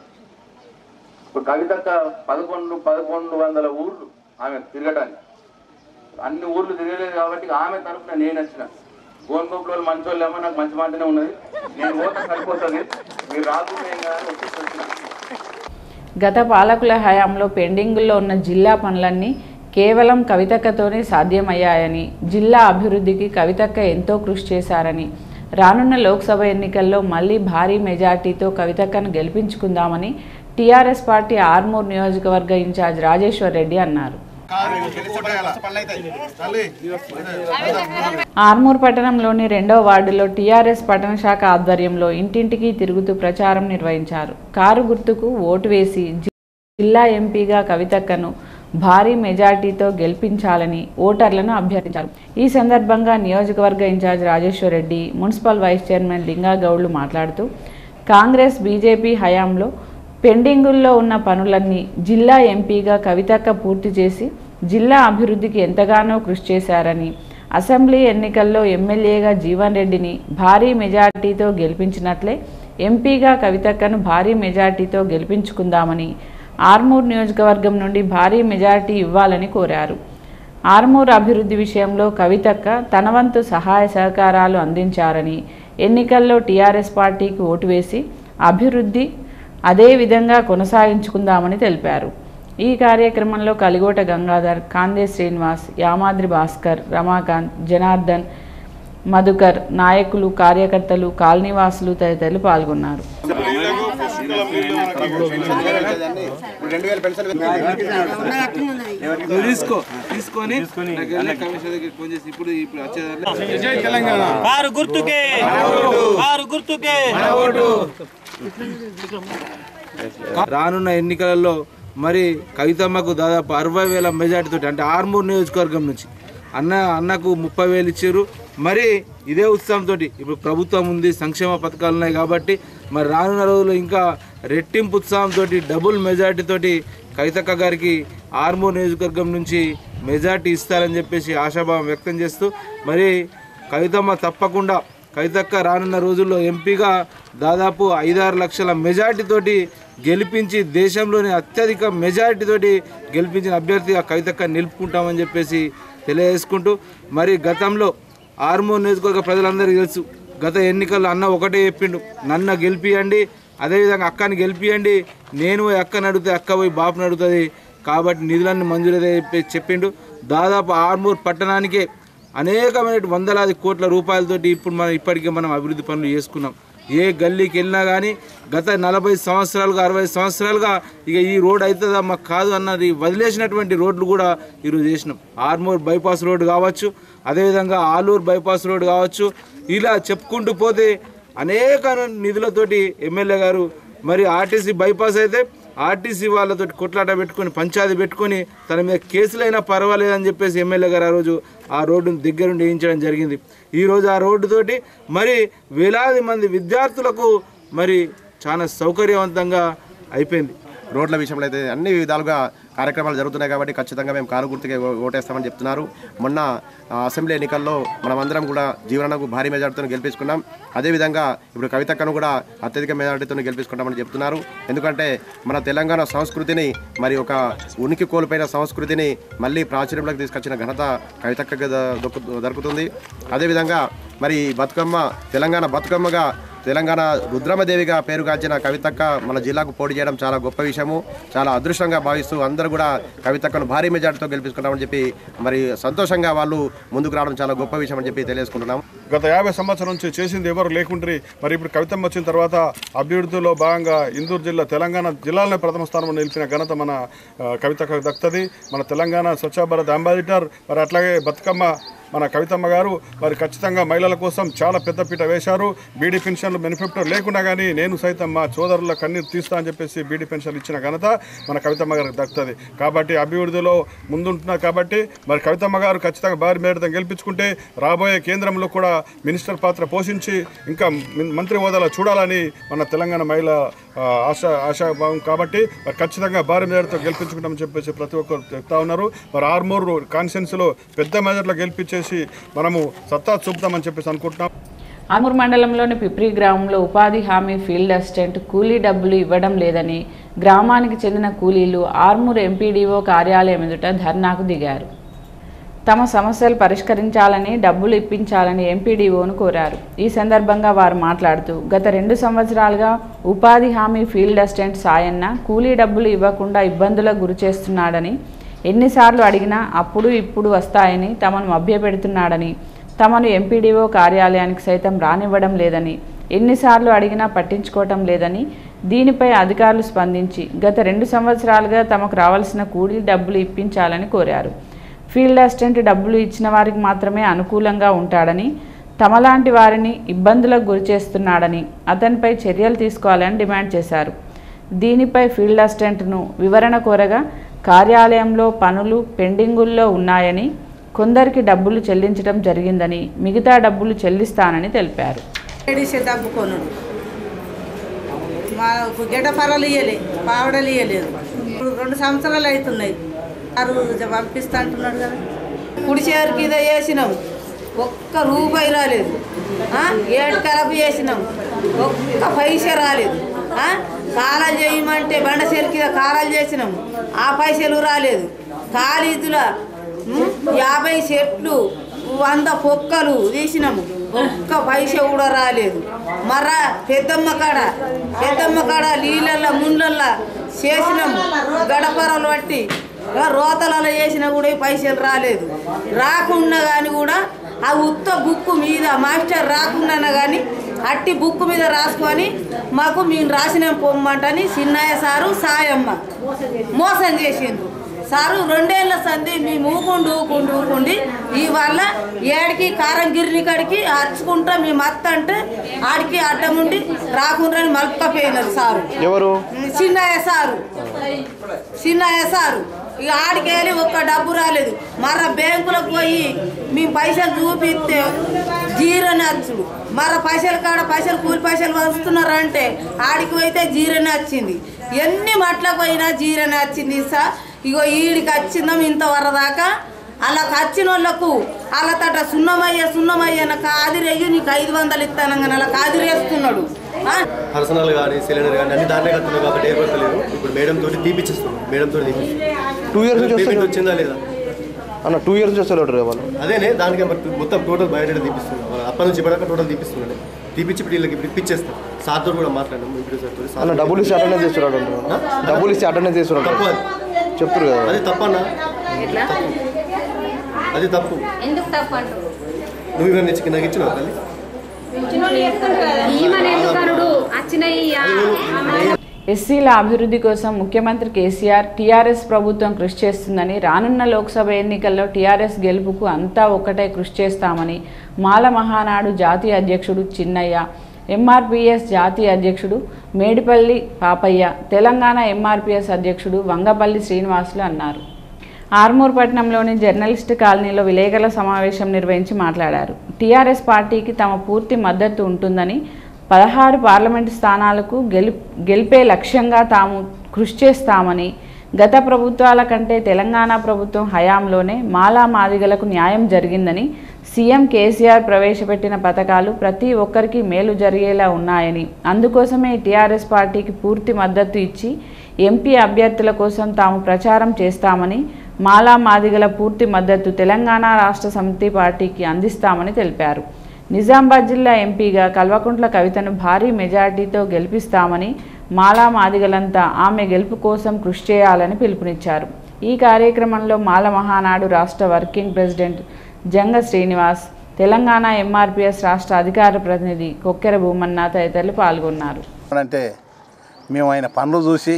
ఇప్పుడు కవితక్క పదకొండు పదకొండు వందల ఊర్లు ఆమె తిరగడానికి అన్ని ఊర్లు తిరగలేదు కాబట్టి ఆమె తరఫున నేను వచ్చిన గోన్కోపులో వాళ్ళు మంచి వాళ్ళు ఏమో నాకు మంచి మాటనే ఉన్నది నేను ఓట సరిపోతుంది మీరు రాకుండా ఏం కాదని వచ్చి వచ్చిన గత పాలకుల హయాంలో పెండింగుల్లో ఉన్న జిల్లా పనులన్నీ కేవలం కవితక్కతోనే సాధ్యమయ్యాయని జిల్లా అభివృద్ధికి కవితక్క ఎంతో కృషి చేశారని రానున్న లోక్సభ ఎన్నికల్లో మళ్ళీ భారీ మెజార్టీతో కవితక్కను గెలిపించుకుందామని టీఆర్ఎస్ పార్టీ ఆర్మూర్ నియోజకవర్గ ఇన్ఛార్జ్ రాజేశ్వర్ రెడ్డి అన్నారు ఆర్మూర్ పట్టణంలోని రెండో వార్డులో టీఆర్ఎస్ పట్టణ శాఖ ఆధ్వర్యంలో ఇంటింటికి తిరుగుతూ ప్రచారం నిర్వహించారు కారు గుర్తుకు ఓటు వేసి జి- జిల్లా ఎంపీగా కవితక్కను భారీ మెజార్టీతో గెలిపించాలని ఓటర్లను అభ్యర్థించారు ఈ సందర్భంగా నియోజకవర్గ incharge Rajeshwar Reddy municipal vice chairman Linga గౌడ్లు మాట్లాడుతూ కాంగ్రెస్ బీజేపీ హయాంలో పెండింగుల్లో ఉన్న పనులన్నీ జిల్లా ఎంపీగా కవితక్క పూర్తి చేసి జిల్లా అభివృద్ధికి ఎంతగానో కృషి చేశారని అసెంబ్లీ ఎన్నికల్లో ఎమ్మెల్యేగా జీవన్ రెడ్డిని భారీ మెజార్టీతో గెలిపించినట్లే ఎంపీగా కవితక్కను భారీ మెజార్టీతో గెలిపించుకుందామని ఆర్మూర్ నియోజకవర్గం నుండి భారీ మెజార్టీ ఇవ్వాలని కోరారు ఆర్మూర్ అభివృద్ధి విషయంలో కవితక్క తన వంతు సహాయ సహకారాలు అందించారని ఎన్నికల్లో టీఆర్ఎస్ పార్టీకి ఓటు వేసి అభివృద్ధి అదే విధంగా కొనసాగించుకుందామని తెలిపారు ఈ కార్యక్రమంలో కలిగోట గంగాధర్ కాందే శ్రీనివాస్ యామాద్రి భాస్కర్ రమాకాంత్ జనార్దన్ మధుకర్ నాయకులు కార్యకర్తలు కాలనీవాసులు తదితరులు పాల్గొన్నారు తీసుకో తీసుకొని నాకు వెళ్ళి కమిషనర్ దగ్గరికి ఫోన్ చేసి ఇప్పుడు ఇప్పుడు వచ్చేదాన్ని కారు గుర్తుకే కారు గుర్తుకే రానున్న ఎన్నికలలో మరి కవితమ్మకు దాదాపు అరవై వేల మెజార్టీతో అంటే ఆర్మూర్ నియోజకవర్గం నుంచి అన్న అన్నకు ముప్పై వేలు ఇచ్చారు మరి ఇదే ఉత్సాహంతో ఇప్పుడు ప్రభుత్వం ఉంది సంక్షేమ పథకాలు ఉన్నాయి కాబట్టి మరి రానున్న రోజుల్లో ఇంకా రెట్టింపు ఉత్సాహంతో డబుల్ మెజార్టీతోటి కవితక్క గారికి ఆర్మూర్ నియోజకవర్గం నుంచి మెజార్టీ ఇస్తారని చెప్పేసి ఆశాభావం వ్యక్తం చేస్తూ మరి కవితమ్మ తప్పకుండా కవితక్క రానున్న రోజుల్లో ఎంపీగా దాదాపు ఐదారు లక్షల మెజార్టీతోటి గెలిపించి దేశంలోని అత్యధిక మెజార్టీతోటి గెలిపించిన అభ్యర్థిగా కవితక్క నిలుపుకుంటామని చెప్పేసి తెలియజేసుకుంటూ మరి గతంలో ఆర్మూర్ నియోజకవర్గ ప్రజలందరికీ తెలుసు గత ఎన్నికల్లో అన్న ఒకటే చెప్పిండు నన్ను గెలిపియండి అదేవిధంగా అక్కని గెలిపియండి నేను పోయి అక్కని అడిగితే అక్క పోయి బాపుని అడుగుతుంది కాబట్టి నిధులన్నీ మంజూరైతే చెప్పి చెప్పిండు దాదాపు ఆర్మూర్ పట్టణానికే అనేకమైన వందలాది కోట్ల రూపాయలతోటి ఇప్పుడు మనం ఇప్పటికే మనం అభివృద్ధి పనులు చేసుకున్నాం ఏ గల్లీకి వెళ్ళినా కానీ గత నలభై సంవత్సరాలుగా అరవై సంవత్సరాలుగా ఇక ఈ రోడ్ అవుతుందా మాకు కాదు అన్నది వదిలేసినటువంటి రోడ్లు కూడా ఈరోజు చేసినాం ఆర్మూర్ బైపాస్ రోడ్ కావచ్చు అదేవిధంగా ఆలూరు బైపాస్ రోడ్ కావచ్చు ఇలా చెప్పుకుంటూ పోతే అనేక నిధులతోటి ఎమ్మెల్యే గారు మరి ఆర్టీసీ బైపాస్ అయితే ఆర్టీసీ వాళ్ళతో కొట్లాట పెట్టుకొని పంచాయతీ పెట్టుకొని తన మీద కేసులైనా పర్వాలేదని చెప్పేసి ఎమ్మెల్యే గారు ఆ రోజు ఆ రోడ్డును దగ్గరుండి వేయించడం జరిగింది ఈరోజు ఆ రోడ్డుతోటి మరి వేలాది మంది విద్యార్థులకు మరి చాలా సౌకర్యవంతంగా అయిపోయింది రోడ్ల విషయంలో అయితే అన్ని విధాలుగా కార్యక్రమాలు జరుగుతున్నాయి కాబట్టి ఖచ్చితంగా మేము కారు గుర్తుకే ఓ- ఓటేస్తామని చెప్తున్నారు మొన్న ఆ, అసెంబ్లీ ఎన్నికల్లో మనమందరం కూడా జీవనకు భారీ మెజార్టీతో గెలిపించుకున్నాం అదేవిధంగా ఇప్పుడు కవితక్కను కూడా అత్యధిక మెజార్టీతో గెలిపించుకుంటామని చెప్తున్నారు ఎందుకంటే మన తెలంగాణ సంస్కృతిని మరి ఒక ఉనికి కోల్పోయిన సంస్కృతిని మళ్ళీ ప్రాచుర్యంలోకి తీసుకొచ్చిన ఘనత కవితక్కకు ద- దొక్కు- దొరుకుతుంది అదేవిధంగా మరి ఈ బతుకమ్మ తెలంగాణ బతుకమ్మగా తెలంగాణ రుద్రమదేవిగా పేరుగాంచిన కవితక్క మన జిల్లాకు పోటీ చేయడం చాలా గొప్ప విషయము చాలా అదృష్టంగా భావిస్తూ అందరూ కూడా కవితక్కను భారీ మెజార్టీతో గెలిపించుకుంటామని చెప్పి మరి సంతోషంగా వాళ్ళు ముందుకు రావడం చాలా గొప్ప విషయం అని చెప్పి తెలియజేసుకుంటున్నాం గత యాభై సంవత్సరం నుంచి చేసింది ఎవరు లేకుండ్రి మరి ఇప్పుడు కవితమ్మ వచ్చిన తర్వాత అభివృద్ధిలో భాగంగా ఇందూరు జిల్లా తెలంగాణ జిల్లాలోనే ప్రథమ స్థానంలో నిలిచిన ఘనత మన ఆ, కవితకు దక్కుతుంది మన తెలంగాణ స్వచ్ఛ భారత్ అంబాసిడర్ మరి అట్లాగే బతుకమ్మ మన కవితమ్మ గారు మరి ఖచ్చితంగా మహిళల కోసం చాలా పెద్దపీట వేశారు బీడీ పెన్షన్లు బెనిఫిట్ లేకుండా కానీ నేను సైతం మా సోదరుల కన్నీరు తీస్తా అని చెప్పేసి బీడీ పెన్షన్లు ఇచ్చిన ఘనత మన కవితమ్మ గారికి దక్కుతుంది కాబట్టి అభివృద్ధిలో ముందుంటున్నారు కాబట్టి మరి కవితమ్మ గారు ఖచ్చితంగా భారీ మేరతో గెలిపించుకుంటే రాబోయే కేంద్రంలో కూడా మినిస్టర్ పాత్ర పోషించి ఇంకా మిన్- మంత్రి హోదాలో చూడాలని మన తెలంగాణ మహిళ ఆ, ఆశ ఆశాభావం కాబట్టి మరి ఖచ్చితంగా భారీ మేరతో గెలిపించుకుంటామని చెప్పేసి ప్రతి ఒక్కరు చెప్తా ఉన్నారు మరి ఆర్మూరు కాన్స్టిట్యున్సీలో పెద్ద మెజర్లో గెలిపించేసి మనము సత్తా చూపుతామని చెప్పేసి అనుకుంటున్నాం ఆర్మూర్ మండలంలోని పిప్రి గ్రామంలో ఉపాధి హామీ ఫీల్డ్ అసిస్టెంట్ కూలీ డబ్బులు ఇవ్వడం లేదని గ్రామానికి చెందిన కూలీలు ఆర్మూర్ ఎంపీడీఓ కార్యాలయం ఎదుట ధర్నాకు దిగారు తమ సమస్యలు పరిష్కరించాలని డబ్బులు ఇప్పించాలని ఎంపీడీఓను కోరారు ఈ సందర్భంగా వారు మాట్లాడుతూ గత రెండు సంవత్సరాలుగా ఉపాధి హామీ ఫీల్డ్ అసిస్టెంట్ సాయన్న కూలీ డబ్బులు ఇవ్వకుండా ఇబ్బందులకు గురి చేస్తున్నాడని ఎన్నిసార్లు అడిగినా అప్పుడు ఇప్పుడు వస్తాయని తమను మభ్యపెడుతున్నాడని తమను ఎంపీడీఓ కార్యాలయానికి సైతం రానివ్వడం లేదని ఎన్నిసార్లు అడిగినా పట్టించుకోవటం లేదని దీనిపై అధికారులు స్పందించి గత రెండు సంవత్సరాలుగా తమకు రావాల్సిన కూలీ డబ్బులు ఇప్పించాలని కోరారు ఫీల్డ్ అసిస్టెంట్ డబ్బులు ఇచ్చిన వారికి మాత్రమే అనుకూలంగా ఉంటాడని తమలాంటి వారిని ఇబ్బందులకు గురి చేస్తున్నాడని అతనిపై చర్యలు తీసుకోవాలని డిమాండ్ చేశారు దీనిపై ఫీల్డ్ అసిస్టెంట్ను వివరణ కోరగా కార్యాలయంలో పనులు పెండింగుల్లో ఉన్నాయని కొందరికి డబ్బులు చెల్లించడం జరిగిందని మిగతా డబ్బులు చెల్లిస్తానని తెలిపారు ఏడిసే దబ్బుకొనుడు మాకు గడ్డపరలు ఇయ్యలే పావడలు ఇయ్యలేదు ఇప్పుడు రెండు సంవత్సరాలు అవుతున్నాయి ఆరు పంపిస్తా అంటున్నాడు కదా కుడి చేరికి ఇదే వేసినాం ఒక్క రూపాయి రాలేదు ఆ? ఏడు కలపు చేసినాం ఒక్క పైస రాలేదు ఆ? కాలాలు చేయమంటే బండ చెరికి కాలాలు చేసినాం ఆ పైసలు రాలేదు కాలీదుల ఉమ్, యాభై చెట్లు వంద పొక్కలు తీసినాము ఒక్క పైస కూడా రాలేదు మర్రా పెద్దమ్మ కాడ పెద్దమ్మ కాడ నీళ్ళల్లో ముండ్లల్లో చేసినాము గడపరలు పట్టి ఆ రోతలలో చేసినా కూడా ఈ పైసలు రాలేదు రాకుండా కానీ కూడా ఆ ఉత్త బుక్కు మీద మాస్టర్ రాకుండా కానీ అట్టి బుక్ మీద రాసుకొని మాకు మేము రాసిన పొమ్మంటని చిన్నయ్య సారు సాయమ్మ మోసం చేసిండ్రు సారు రెండేళ్ల సంధి మేము ఊకుండు ఊకుండు ఊకుండి ఇవాళ ఏడికి కారం గిర్ని కాడికి అరుచుకుంటా మేము అత్త అంటే ఆడికి అడ్డముండి రాకుండా మలుపుకపోయినారు సారు ఎవరు చిన్నయ్య సారు చిన్నయ్య సారు ఇక ఆడికి వెళ్ళి ఒక్క డబ్బు రాలేదు మర్ర బ్యాంకులకు పోయి మేము పైసలు చూపిస్తే జీరో నచ్చుడు మర్ర పైసల కాడ పైసలు కూలి పైసలు వస్తున్నారు అంటే ఆడికి పోయితే జీరని వచ్చింది ఎన్ని మట్లకు పోయినా జీరని వచ్చింది సార్ ఇగో ఈడికి వచ్చిందాం ఇంత వరదాకా అలా వచ్చిన వాళ్ళకు అలా తట సున్నమయ్య సున్నమయ్య నా కాదిరేగి నీకు ఐదు వందలు ఇస్తానంగా అలా కాదిరేస్తున్నాడు ఆ? పర్సనల్ కానీ సిలిండర్ కానీ అన్ని దాంట్లో కడుతున్నాయి కాబట్టి ఏర్పడతలేదు ఇప్పుడు మేడం తోటి తీపిచ్చిస్తున్నాం మేడం తోటి టూ ఇయర్స్ నుంచి పేమెంట్ వస్తారు వచ్చిందా లేదా అన్న టూ ఇయర్స్ నుంచి వస్తారు వాళ్ళు అదేనే దానికి మరి మొత్తం టోటల్ బయట తీపిస్తున్నాం అప్పటి నుంచి ఇప్పటిదాకా టోటల్ తీపిస్తున్నాడు తీపిచ్చి ఇప్పుడు వీళ్ళకి ఇప్పుడు ఇప్పించేస్తాం సార్ తోటి కూడా మాట్లాడినాం ఇప్పుడు సార్ తోటి అన్న డబ్బులు ఇచ్చి అటెండెన్స్ చేస్తున్నాడు అంటున్నాడు డబ్బులు ఇచ్చి అటెండెన్స్ చేస్తున్నాడు తప్పు అది. చెప్తారు కదా అది తప్పన్నా అది తప్పు ఎందుకు తప్పు అంటారు నువ్వు ఇవన్నీ ఇచ్చి నాకు ఇచ్చినావు తల్లి ఈమెను ఎందుకు అనుడు వచ్చినాయి ఎస్సీల అభివృద్ధి కోసం ముఖ్యమంత్రి కేసీఆర్ టీఆర్ఎస్ ప్రభుత్వం కృషి చేస్తుందని రానున్న లోక్సభ ఎన్నికల్లో టీఆర్ఎస్ గెలుపుకు అంతా ఒక్కటే కృషి చేస్తామని మాల మహానాడు జాతీయ అధ్యక్షుడు చిన్నయ్య ఎంఆర్పిఎస్ జాతీయ అధ్యక్షుడు మేడిపల్లి పాపయ్య తెలంగాణ ఎంఆర్పిఎస్ అధ్యక్షుడు వంగపల్లి శ్రీనివాసులు అన్నారు ఆర్మూర్ పట్టణంలోని జర్నలిస్ట్ కాలనీలో విలేకరుల సమావేశం నిర్వహించి మాట్లాడారు టీఆర్ఎస్ పార్టీకి తమ పూర్తి మద్దతు ఉంటుందని పదహారు పార్లమెంటు స్థానాలకు గెలు గెలిపే లక్ష్యంగా తాము కృషి చేస్తామని గత ప్రభుత్వాల కంటే తెలంగాణ ప్రభుత్వం హయాంలోనే మాలా మాదిగలకు న్యాయం జరిగిందని సీఎం కేసీఆర్ ప్రవేశపెట్టిన పథకాలు ప్రతి ఒక్కరికి మేలు జరిగేలా ఉన్నాయని అందుకోసమే టీఆర్ఎస్ పార్టీకి పూర్తి మద్దతు ఇచ్చి ఎంపీ అభ్యర్థుల కోసం తాము ప్రచారం చేస్తామని మాలా మాదిగల పూర్తి మద్దతు తెలంగాణ రాష్ట్ర సమితి పార్టీకి అందిస్తామని తెలిపారు నిజామాబాద్ జిల్లా ఎంపీగా కల్వకుంట్ల కవితను భారీ మెజార్టీతో గెలిపిస్తామని మాలా మాదిగలంతా ఆమె గెలుపు కోసం కృషి చేయాలని పిలుపునిచ్చారు ఈ కార్యక్రమంలో మాల మహానాడు రాష్ట్ర working president Janga Srinivas Telangana MRPS రాష్ట్ర అధికార ప్రతినిధి కొక్కెర భూమన్న తదితరులు పాల్గొన్నారు అంటే మేము ఆయన పనులు చూసి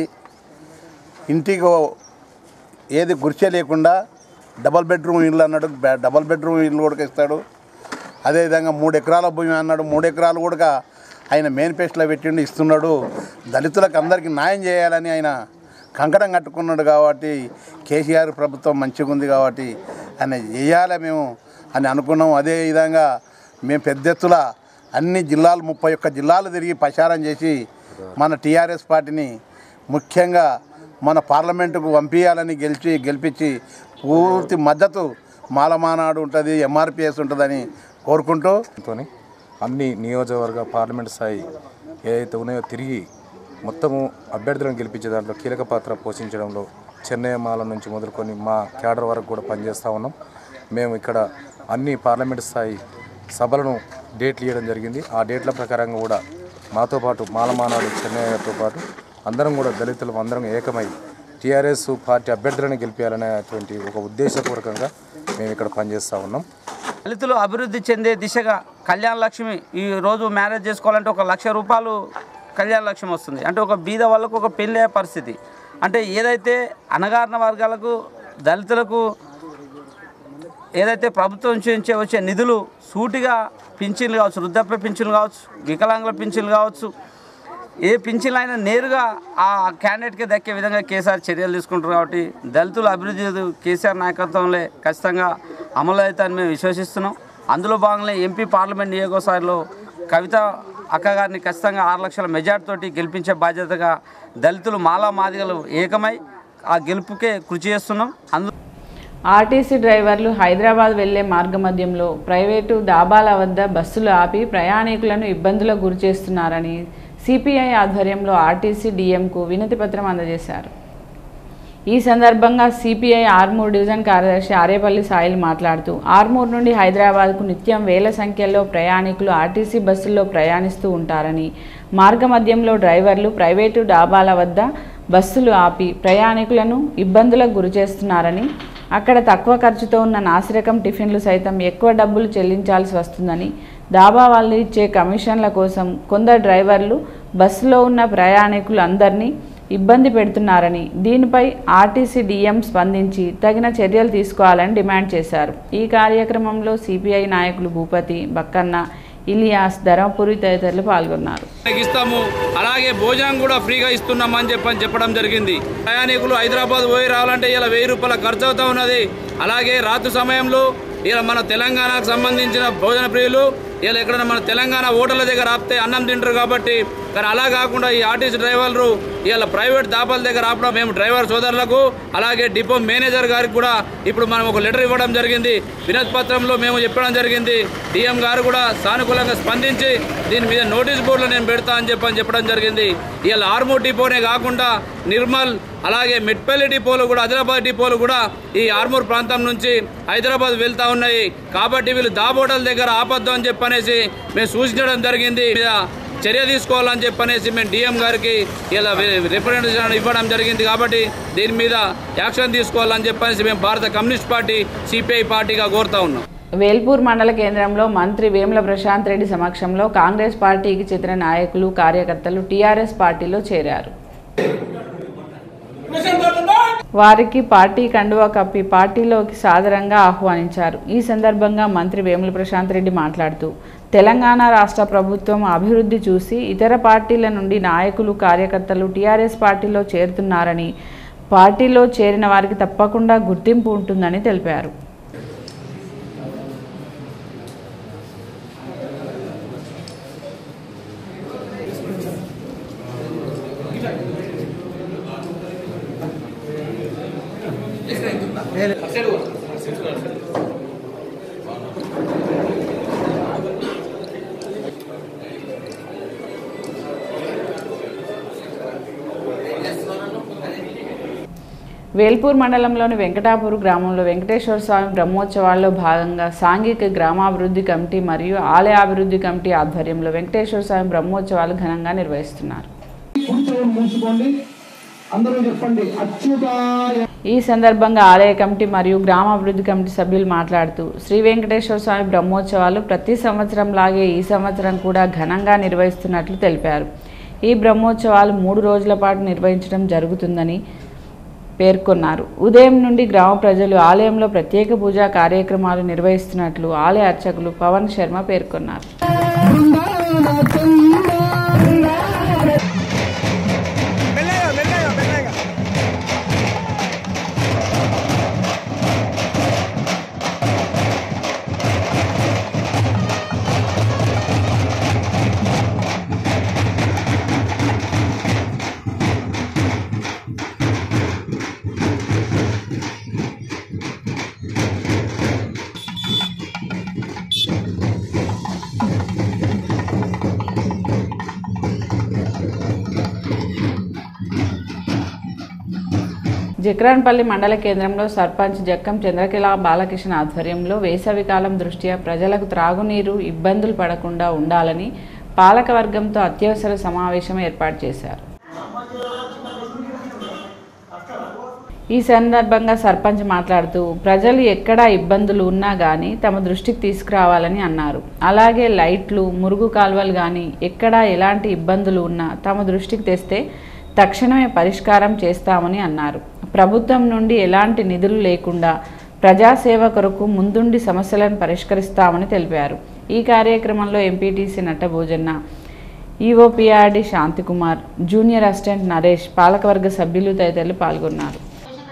ఇంటికి ఓ- ఏది గుర్చే లేకుండా డబల్ బెడ్రూమ్ ఇల్లు అన్నాడు బె- డబల్ బెడ్రూమ్ ఇల్లు కూడా ఇస్తాడు అదేవిధంగా మూడు ఎకరాల భూమి అన్నాడు మూడు ఎకరాలు కూడా ఆయన మేనిఫెస్టోలో పెట్టిండు ఇస్తున్నాడు దళితులకు అందరికీ న్యాయం చేయాలని ఆయన కంకణం కట్టుకున్నాడు కాబట్టి కేసీఆర్ ప్రభుత్వం మంచిగా ఉంది కాబట్టి ఆయన చేయాలి మేము అని అనుకున్నాం అదే విధంగా మేము పెద్ద ఎత్తున అన్ని జిల్లాలు ముప్పై ఒక్క జిల్లాలు తిరిగి ప్రచారం చేసి మన టీఆర్ఎస్ పార్టీని ముఖ్యంగా మన పార్లమెంటుకు పంపించాలని గెలిచి గెలిపించి పూర్తి మద్దతు మాలమానాడు ఉంటుంది ఎంఆర్పిఎస్ ఉంటుందని కోరుకుంటూ తోని అన్ని నియోజకవర్గ పార్లమెంట్ స్థాయి ఏదైతే ఉన్నాయో తిరిగి మొత్తము అభ్యర్థులను గెలిపించే దాంట్లో కీలక పాత్ర పోషించడంలో చెన్నై మాల నుంచి మొదలుకొని మా క్యాడర్ వరకు కూడా పనిచేస్తూ ఉన్నాం మేము ఇక్కడ అన్ని పార్లమెంట్ స్థాయి సభలను డేట్లు ఇవ్వడం జరిగింది ఆ డేట్ల ప్రకారంగా కూడా మాతో పాటు మాలమానాడు చెన్నయ్యతో పాటు అందరం కూడా దళితులు అందరం ఏకమై టీఆర్ఎస్ పార్టీ అభ్యర్థులను గెలిపించాలనేటువంటి ఒక ఉద్దేశపూర్వకంగా మేము ఇక్కడ పనిచేస్తూ ఉన్నాం దళితులు అభివృద్ధి చెందే దిశగా కళ్యాణ లక్ష్మి ఈ రోజు మ్యారేజ్ చేసుకోవాలంటే ఒక లక్ష రూపాయలు కళ్యాణ లక్ష్మి వస్తుంది అంటే ఒక బీద వాళ్ళకు ఒక పెళ్ళి అయ్యే పరిస్థితి అంటే ఏదైతే అణగారిన వర్గాలకు దళితులకు ఏదైతే ప్రభుత్వం నుంచి వచ్చే నిధులు సూటిగా పింఛన్లు కావచ్చు వృద్ధాప్య పింఛన్లు కావచ్చు వికలాంగుల పింఛన్లు కావచ్చు ఏ పింఛన్లు అయినా నేరుగా ఆ క్యాండిడేట్కి దక్కే విధంగా కేసీఆర్ చర్యలు తీసుకుంటారు కాబట్టి దళితుల అభివృద్ధి కేసీఆర్ నాయకత్వంలో ఖచ్చితంగా అమలు అవుతాయని మేము విశ్వసిస్తున్నాం అందులో భాగంగా ఎంపీ పార్లమెంట్ నియోజకవర్గంలో కవిత అక్కగారిని ఖచ్చితంగా ఆరు లక్షల మెజార్టీ తోటి గెలిపించే బాధ్యతగా దళితులు మాలా మాదిగలు ఏకమై ఆ గెలుపుకే కృషి చేస్తున్నాం అందు ఆర్టీసీ డ్రైవర్లు హైదరాబాద్ వెళ్లే మార్గమధ్యంలో ప్రైవేటు దాబాల వద్ద బస్సులు ఆపి ప్రయాణికులను ఇబ్బందులకు గురిచేస్తున్నారని సిపిఐ ఆధ్వర్యంలో ఆర్టీసీ డీఎంకు వినతి పత్రం అందజేశారు ఈ సందర్భంగా సిపిఐ ఆర్మూర్ డివిజన్ కార్యదర్శి ఆరేపల్లి సాయిల్ మాట్లాడుతూ ఆర్మూర్ నుండి హైదరాబాద్కు నిత్యం వేల సంఖ్యలో ప్రయాణికులు ఆర్టీసీ బస్సుల్లో ప్రయాణిస్తూ ఉంటారని మార్గమధ్యంలో డ్రైవర్లు ప్రైవేటు డాబాల వద్ద బస్సులు ఆపి ప్రయాణికులను ఇబ్బందులకు గురిచేస్తున్నారని అక్కడ తక్కువ ఖర్చుతో ఉన్న నాసిరకం టిఫిన్లు సైతం ఎక్కువ డబ్బులు చెల్లించాల్సి వస్తుందని డాబా వాళ్ళు ఇచ్చే కమిషన్ల కోసం కొందరు డ్రైవర్లు బస్సులో ఉన్న ప్రయాణికులు అందరినీ ఇబ్బంది పెడుతున్నారని దీనిపై ఆర్టీసీ డిఎం స్పందించి తగిన చర్యలు తీసుకోవాలని డిమాండ్ చేశారు ఈ కార్యక్రమంలో సిపిఐ నాయకులు భూపతి బక్కన్న ఇలియాస్ ధర్మపురి తదితరులు పాల్గొన్నారు ఇస్తాము అలాగే భోజనం కూడా ఫ్రీగా ఇస్తున్నామని చెప్పని చెప్పడం జరిగింది ప్రయాణికులు హైదరాబాద్ పోయి రావాలంటే ఇలా వెయ్యి రూపాయల ఖర్చు అవుతా ఉన్నది అలాగే రాత్రి సమయంలో ఇలా మన తెలంగాణకు సంబంధించిన భోజన ప్రియులు ఇలా ఎక్కడైనా మన తెలంగాణ హోటళ్ళ దగ్గర ఆపితే అన్నం తింటారు కాబట్టి కానీ అలా కాకుండా ఈ ఆర్టీసీ డ్రైవర్లు ఇలా ప్రైవేట్ దాపాల దగ్గర ఆపడం మేము డ్రైవర్ సోదరులకు అలాగే డిపో మేనేజర్ గారికి కూడా ఇప్పుడు మనం ఒక లెటర్ ఇవ్వడం జరిగింది వినతి పత్రంలో మేము చెప్పడం జరిగింది డిఎం గారు కూడా సానుకూలంగా స్పందించి దీని మీద నోటీస్ బోర్డులో నేను పెడతా అని చెప్పని చెప్పడం జరిగింది ఇలా ఆర్మూర్ డిపోనే కాకుండా నిర్మల్ అలాగే మెట్పల్లి డిపోలు కూడా ఆదిలాబాద్ డిపోలు కూడా ఈ ఆర్మూర్ ప్రాంతం నుంచి హైదరాబాద్ వెళ్తా ఉన్నాయి కాబట్టి వీళ్ళు దాబోటల దగ్గర ఆపద్దు అని చెప్పనేసి మేము సూచించడం జరిగింది మీద చర్య తీసుకోవాలని చెప్పనేసి మేము డిఎం గారికి ఇలా రిప్రజెంటేషన్ ఇవ్వడం జరిగింది కాబట్టి దీని మీద యాక్షన్ తీసుకోవాలని చెప్పనేసి మేము భారత కమ్యూనిస్ట్ పార్టీ సిపిఐ పార్టీగా కోరుతా ఉన్నాం వేల్పూర్ మండల కేంద్రంలో మంత్రి వేముల ప్రశాంత్ రెడ్డి సమక్షంలో కాంగ్రెస్ పార్టీకి చెందిన నాయకులు కార్యకర్తలు టీఆర్ఎస్ పార్టీలో చేరారు వారికి పార్టీ కండువా కప్పి పార్టీలోకి సాదరంగా ఆహ్వానించారు ఈ సందర్భంగా మంత్రి వేముల ప్రశాంత్ రెడ్డి మాట్లాడుతూ తెలంగాణ రాష్ట్ర ప్రభుత్వం అభివృద్ధి చూసి ఇతర పార్టీల నుండి నాయకులు కార్యకర్తలు టీఆర్ఎస్ పార్టీలో చేరుతున్నారని పార్టీలో చేరిన వారికి తప్పకుండా గుర్తింపు ఉంటుందని తెలిపారు వేల్పూర్ మండలంలోని వెంకటాపూర్ గ్రామంలో వెంకటేశ్వర స్వామి బ్రహ్మోత్సవాల్లో భాగంగా సాంఘిక గ్రామాభివృద్ధి కమిటీ మరియు ఆలయ అభివృద్ధి కమిటీ ఆధ్వర్యంలో వెంకటేశ్వర స్వామి బ్రహ్మోత్సవాలు ఘనంగా నిర్వహిస్తున్నారు మూసుకోండి అందరూ చెప్పండి అచ్యుతాయ ఈ సందర్భంగా ఆలయ కమిటీ మరియు గ్రామాభివృద్ధి కమిటీ సభ్యులు మాట్లాడుతూ శ్రీ వెంకటేశ్వర స్వామి బ్రహ్మోత్సవాలు ప్రతి సంవత్సరం లాగే ఈ సంవత్సరం కూడా ఘనంగా నిర్వహిస్తున్నట్లు తెలిపారు ఈ బ్రహ్మోత్సవాలు మూడు రోజుల పాటు నిర్వహించడం జరుగుతుందని పేర్కొన్నారు ఉదయం నుండి గ్రామ ప్రజలు ఆలయంలో ప్రత్యేక పూజా కార్యక్రమాలు నిర్వహిస్తున్నట్లు ఆలయ అర్చకులు పవన్ శర్మ పేర్కొన్నారు జక్రాన్పల్లి మండల కేంద్రంలో సర్పంచ్ జక్కం చంద్రకిల బాలకృష్ణ ఆధ్వర్యంలో వేసవికాలం దృష్ట్యా ప్రజలకు త్రాగునీరు ఇబ్బందులు పడకుండా ఉండాలని పాలకవర్గంతో అత్యవసర సమావేశం ఏర్పాటు చేశారు ఈ సందర్భంగా సర్పంచ్ మాట్లాడుతూ ప్రజలు ఎక్కడ ఇబ్బందులు ఉన్నా కానీ తమ దృష్టికి తీసుకురావాలని అన్నారు అలాగే లైట్లు మురుగు కాలువలు కానీ ఎక్కడ ఎలాంటి ఇబ్బందులు ఉన్నా తమ దృష్టికి తెస్తే తక్షణమే పరిష్కారం చేస్తామని అన్నారు ప్రభుత్వం నుండి ఎలాంటి నిధులు లేకుండా ప్రజాసేవ కొరకు ముందుండి సమస్యలను పరిష్కరిస్తామని తెలిపారు ఈ కార్యక్రమంలో MPTC Nattabhojanna EOPRD Shanthikumar junior assistant Naresh పాలకవర్గ సభ్యులు తదితరులు పాల్గొన్నారు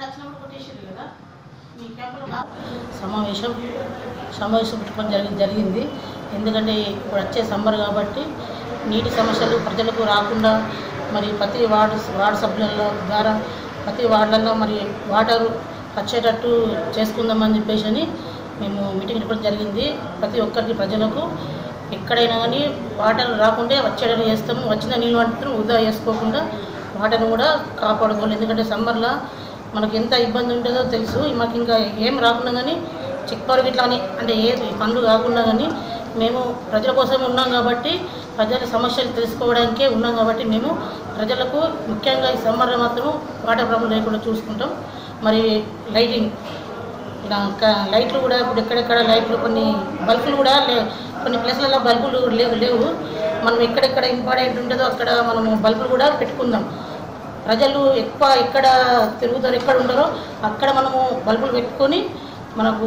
సమావేశం సమావేశం పెట్టుకోవడం జరిగి జరిగింది ఎందుకంటే ఇప్పుడు వచ్చే సమ్మర్ కాబట్టి నీటి సమస్యలు ప్రజలకు రాకుండా మరి ప్రతి వార్డు వార్డు సభ్యుల ద్వారా ప్రతి వార్డులలో మరి వాటర్ వచ్చేటట్టు చేసుకుందామని చెప్పేసి అని మేము మీటింగ్ పెట్టుకోవడం జరిగింది ప్రతి ఒక్కరికి ప్రజలకు ఎక్కడైనా కానీ వాటర్ రాకుంటే వచ్చేటట్టు చేస్తాము వచ్చిన నీళ్ళు మాత్రం వృధా చేసుకోకుండా వాటర్ని కూడా కాపాడుకోవాలి ఎందుకంటే సమ్మర్లో మనకి ఎంత ఇబ్బంది ఉంటుందో తెలుసు మాకు ఇంకా ఏం రాకుండా కానీ చెక్ వరకు ఇట్లా అని అంటే ఏ పనులు కాకుండా కానీ మేము ప్రజల కోసం ఉన్నాం కాబట్టి ప్రజల సమస్యలు తెలుసుకోవడానికే ఉన్నాం కాబట్టి మేము ప్రజలకు ముఖ్యంగా ఈ సమ్మర్లో మాత్రం వాటర్ ప్రాబ్లం లేకుండా చూసుకుంటాం మరి లైటింగ్ ఇలా క- లైట్లు కూడా ఇప్పుడు ఎక్కడెక్కడ లైట్లు కొన్ని బల్బులు కూడా లే కొన్ని ప్లేస్లలో బల్బులు లేవు లేవు మనం ఎక్కడెక్కడ ఇంపార్టెంట్ ఉంటుందో అక్కడ మనము బల్బులు కూడా పెట్టుకుందాం ప్రజలు ఎక్కువ ఎక్కడ తిరుగుతారో ఎక్కడ ఉండరో అక్కడ మనము బల్బులు పెట్టుకొని మనకు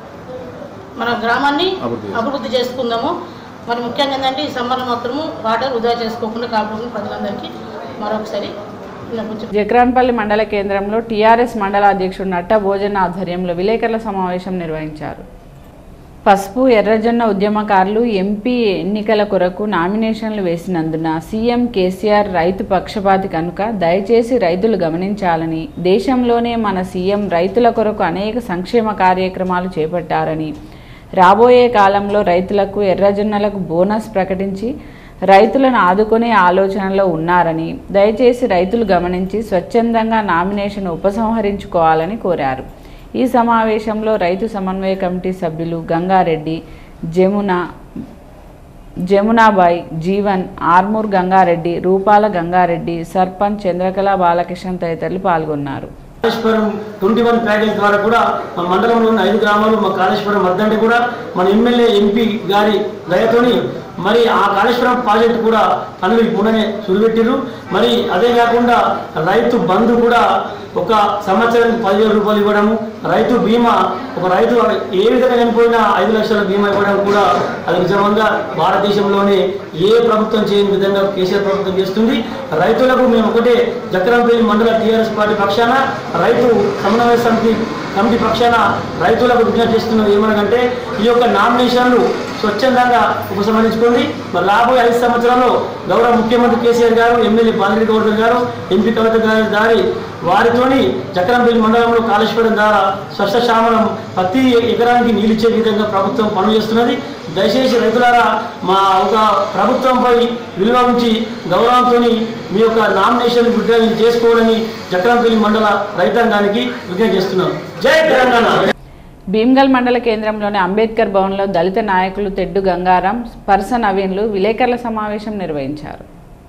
మన గ్రామాన్ని అభివృద్ధి అభివృద్ధి చేసుకుందాము మరి ముఖ్యంగా ఏంటంటే ఈ సమ్మర్లో మాత్రము వాటర్ వృధా చేసుకోకుండా కాపాడుకుని ప్రజలందరికీ మరొకసారి విన్నపించు- జక్రాన్పల్లి మండల కేంద్రంలో టీఆర్ఎస్ మండల అధ్యక్షుడు నట్ట భోజన ఆధ్వర్యంలో విలేకరుల సమావేశం నిర్వహించారు పసుపు ఎర్రజొన్న ఉద్యమకారులు ఎంపీ ఎన్నికల కొరకు నామినేషన్లు వేసినందున సీఎం కేసీఆర్ రైతు పక్షపాతి కనుక దయచేసి రైతులు గమనించాలని దేశంలోనే మన సీఎం రైతుల కొరకు అనేక సంక్షేమ కార్యక్రమాలు చేపట్టారని రాబోయే కాలంలో రైతులకు ఎర్రజొన్నలకు బోనస్ ప్రకటించి రైతులను ఆదుకునే ఆలోచనలో ఉన్నారని దయచేసి రైతులు గమనించి స్వచ్ఛందంగా నామినేషన్ ఉపసంహరించుకోవాలని కోరారు ఈ సమావేశంలో రైతు సమన్వయ కమిటీ సభ్యులు గంగారెడ్డి జమున జమునాబాయ్ జీవన్ ఆర్మూర్ గంగారెడ్డి రూపాల గంగారెడ్డి సర్పంచ్ చంద్రకళ బాలకృష్ణ తదితరులు పాల్గొన్నారు కాళేశ్వరం ట్వంటీ వన్ ప్యాకేజ్ ద్వారా కూడా మన మండలంలో ఉన్న ఐదు గ్రామాలు మా కాళేశ్వరం వద్దంటే కూడా మన ఎమ్మెల్యే ఎంపీ గారి దయతోని మరి ఆ కాళేశ్వరం ప్రాజెక్టు కూడా పనులు మొన్ననే సురువెట్టిరు మరి అదే కాకుండా రైతు బంధు కూడా ఒక సంవత్సరానికి పదివేల రూపాయలు ఇవ్వడము రైతు బీమా ఒక రైతు ఏ విధంగా చనిపోయినా ఐదు లక్షల బీమా ఇవ్వడం కూడా అది నిజంగా భారతదేశంలోనే ఏ ప్రభుత్వం చేయని విధంగా కేసీఆర్ ప్రభుత్వం చేస్తుంది రైతులకు మేము ఒకటే జక్రంపల్లి మండల టీఆర్ఎస్ పార్టీ పక్షాన రైతు సమన్వయ సమితి కమిటీ పక్షాన రైతులకు విజ్ఞప్తి చేస్తున్నది ఏమనగంటే ఈ యొక్క నామినేషన్లు స్వచ్ఛందంగా ఉపసంహరించుకోండి మరి రాబోయే ఐదు సంవత్సరాల్లో గౌరవ ముఖ్యమంత్రి కేసీఆర్ గారు ఎమ్మెల్యే బాలిరెడ్డి గౌరవ్ గారు ఎంపీ కవిత గారి దారి వారితోని చక్రంపల్లి మండలంలో కాళేశ్వరం ద్వారా స్వచ్ఛశామలం ప్రతి ఎకరానికి నీళ్ళిచ్చే విధంగా ప్రభుత్వం పనులు చేస్తున్నది దయచేసి రైతులారా మా ఒక ప్రభుత్వంపై విలువ ఉంచి గౌరవంతో మీ యొక్క నామినేషన్ విడ్డ్రా చేసుకోవాలని చక్రంపల్లి మండల రైతాంగానికి విజ్ఞప్తి చేస్తున్నాం జై తెలంగాణ భీమ్గల్ మండల కేంద్రంలోని అంబేద్కర్ భవన్లో దళిత నాయకులు తెడ్డు గంగారాం స్పర్శ నవీన్లు విలేకరుల సమావేశం నిర్వహించారు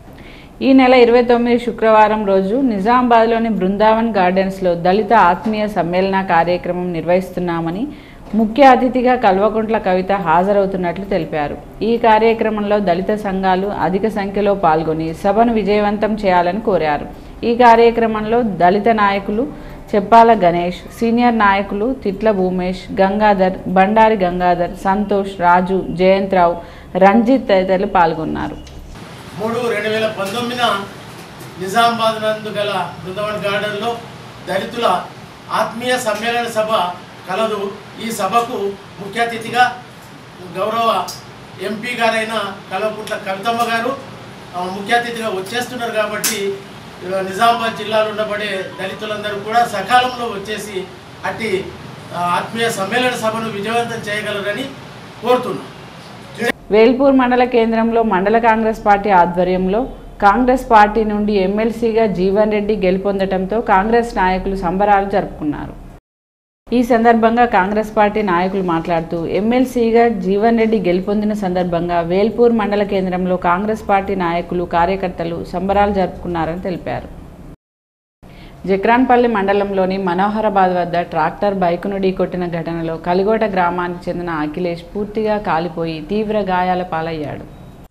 ఈ నెల ఇరవై తొమ్మిది శుక్రవారం రోజు నిజామాబాద్లోని బృందావన్ గార్డెన్స్లో దళిత ఆత్మీయ సమ్మేళన కార్యక్రమం నిర్వహిస్తున్నామని ముఖ్య అతిథిగా కల్వకుంట్ల కవిత హాజరవుతున్నట్లు తెలిపారు ఈ కార్యక్రమంలో దళిత సంఘాలు అధిక సంఖ్యలో పాల్గొని సభను విజయవంతం చేయాలని కోరారు ఈ కార్యక్రమంలో దళిత నాయకులు చెప్పాల గణేష్ సీనియర్ నాయకులు తిట్ల భూమేష్ గంగాధర్ బండారి గంగాధర్ సంతోష్ రాజు జయంత్రావు రంజిత్ తదితరులు పాల్గొన్నారు మూడు రెండు వేల పంతొమ్మిదిన నిజామాబాద్ నందు గల బృందావన్ గార్డెన్లో దళితుల ఆత్మీయ సమ్మేళన సభ కలదు ఈ సభకు ముఖ్య అతిథిగా గౌరవ ఎంపీ గారైన కల్వకుంట్ల కవితమ్మ గారు ఆ, ముఖ్య అతిథిగా వచ్చేస్తున్నారు కాబట్టి ఆ, నిజామాబాద్ జిల్లాలో ఉండబడే దళితులందరూ కూడా సకాలంలో వచ్చేసి అట్టి ఆ, ఆత్మీయ సమ్మేళన సభను విజయవంతం చేయగలరని కోరుతున్నాను వేల్పూర్ మండల కేంద్రంలో మండల కాంగ్రెస్ పార్టీ ఆధ్వర్యంలో కాంగ్రెస్ పార్టీ నుండి ఎమ్మెల్సీగా జీవన్ రెడ్డి గెలుపొందటంతో కాంగ్రెస్ నాయకులు సంబరాలు జరుపుకున్నారు ఈ సందర్భంగా కాంగ్రెస్ పార్టీ నాయకులు మాట్లాడుతూ ఎమ్మెల్సీగా జీవన్ రెడ్డి గెలుపొందిన సందర్భంగా వేల్పూర్ మండల కేంద్రంలో కాంగ్రెస్ పార్టీ నాయకులు కార్యకర్తలు సంబరాలు జరుపుకున్నారని తెలిపారు జక్రాన్పల్లి మండలంలోని మనోహరాబాద్ వద్ద ట్రాక్టర్ బైకును ఢీకొట్టిన ఘటనలో కలిగోట గ్రామానికి చెందిన అఖిలేష్ పూర్తిగా కాలిపోయి తీవ్ర గాయాల పాలయ్యాడు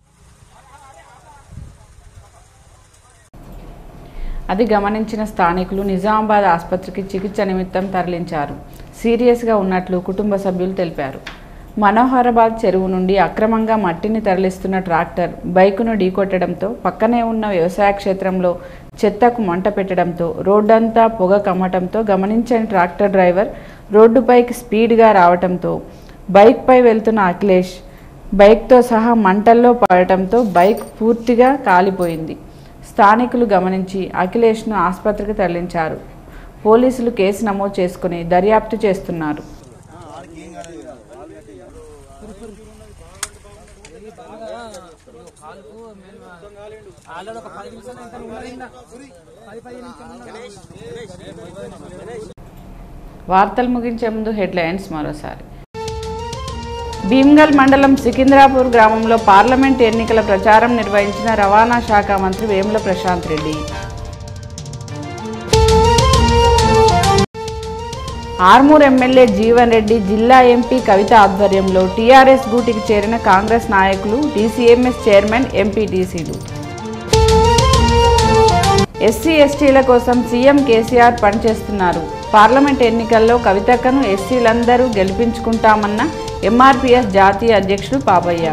అది గమనించిన స్థానికులు నిజామాబాద్ ఆసుపత్రికి చికిత్స నిమిత్తం తరలించారు సీరియస్గా ఉన్నట్లు కుటుంబ సభ్యులు తెలిపారు మనోహరాబాద్ చెరువు నుండి అక్రమంగా మట్టిని తరలిస్తున్న ట్రాక్టర్ బైకును ఢీకొట్టడంతో పక్కనే ఉన్న వ్యవసాయ క్షేత్రంలో చెత్తకు మంట పెట్టడంతో రోడ్డంతా పొగ కమ్మటంతో గమనించని ట్రాక్టర్ డ్రైవర్ రోడ్డుపైకి స్పీడ్గా రావటంతో బైక్పై వెళ్తున్న అఖిలేష్ బైక్తో సహా మంటల్లో పడటంతో బైక్ పూర్తిగా కాలిపోయింది స్థానికులు గమనించి అఖిలేష్ను ఆసుపత్రికి తరలించారు పోలీసులు కేసు నమోదు చేసుకుని దర్యాప్తు చేస్తున్నారు వార్తలు ముగించే ముందు హెడ్లైన్స్ మరోసారి భీమ్గల్ మండలం సికింద్రాపూర్ గ్రామంలో పార్లమెంట్ ఎన్నికల ప్రచారం నిర్వహించిన రవాణా శాఖ మంత్రి వేముల ప్రశాంత్ రెడ్డి ఆర్మూర్ ఎమ్మెల్యే జీవన్ రెడ్డి జిల్లా ఎంపీ కవిత ఆధ్వర్యంలో టీఆర్ఎస్ గూటికి చేరిన కాంగ్రెస్ నాయకులు డీసీఎంఎస్ చైర్మన్ ఎంపీటీసీలు ఎస్సీ ఎస్టీల కోసం సీఎం కేసీఆర్ పనిచేస్తున్నారు పార్లమెంట్ ఎన్నికల్లో కవితక్కను ఎస్సీలందరూ గెలిపించుకుంటామన్న ఎంఆర్పీఎస్ జాతీయ అధ్యక్షుడు పాపయ్య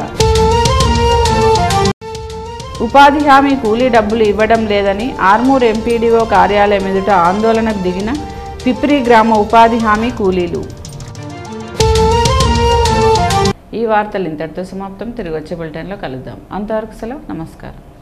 ఉపాధి హామీ కూలీ డబ్బులు ఇవ్వడం లేదని ఆర్మూర్ ఎంపీడీఓ కార్యాలయం ఎదుట ఆందోళనకు దిగిన పిప్రి గ్రామ ఉపాధి హామీ కూలీలు ఈ వార్తలు ఇంతటితో సమాప్తం తిరిగి వచ్చే బులెటిన్లో కలుద్దాం అంతవరకు సెలవు నమస్కారం